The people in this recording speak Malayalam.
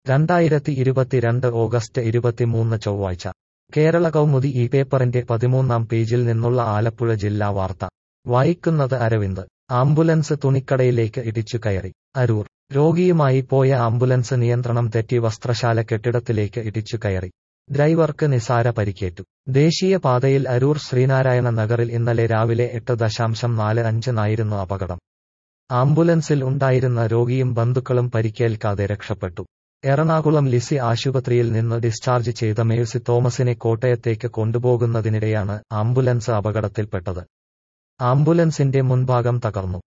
രണ്ടായിരത്തി ഇരുപത്തിരണ്ട് ഓഗസ്റ്റ് ഇരുപത്തിമൂന്ന് ചൊവ്വാഴ്ച കേരള കൗമുദി ഈ പേപ്പറിന്റെ പതിമൂന്നാം പേജിൽ നിന്നുള്ള ആലപ്പുഴ ജില്ലാ വാർത്ത വായിക്കുന്നത് അരവിന്ദ് ആംബുലൻസ് തുണിക്കടയിലേക്ക് ഇടിച്ചു കയറി അരൂർ രോഗിയുമായി പോയ ആംബുലൻസ് നിയന്ത്രണം തെറ്റി വസ്ത്രശാല കെട്ടിടത്തിലേക്ക് ഇടിച്ചു കയറി ഡ്രൈവർക്ക് നിസാര പരിക്കേറ്റു ദേശീയപാതയിൽ അരൂർ ശ്രീനാരായണ നഗറിൽ ഇന്നലെ രാവിലെ എട്ട് ദശാംശം നാല് അഞ്ചിനായിരുന്നു അപകടം ആംബുലൻസിൽ ഉണ്ടായിരുന്ന രോഗിയും ബന്ധുക്കളും പരിക്കേൽക്കാതെ രക്ഷപ്പെട്ടു എറണാകുളം ലിസി ആശുപത്രിയിൽ നിന്ന് ഡിസ്ചാർജ് ചെയ്ത മേഴ്സി തോമസിനെ കോട്ടയത്തേക്ക് കൊണ്ടുപോകുന്നതിനിടെയാണ് ആംബുലൻസ് അപകടത്തിൽപ്പെട്ടത് ആംബുലൻസിന്റെ മുൻഭാഗം തകർന്നു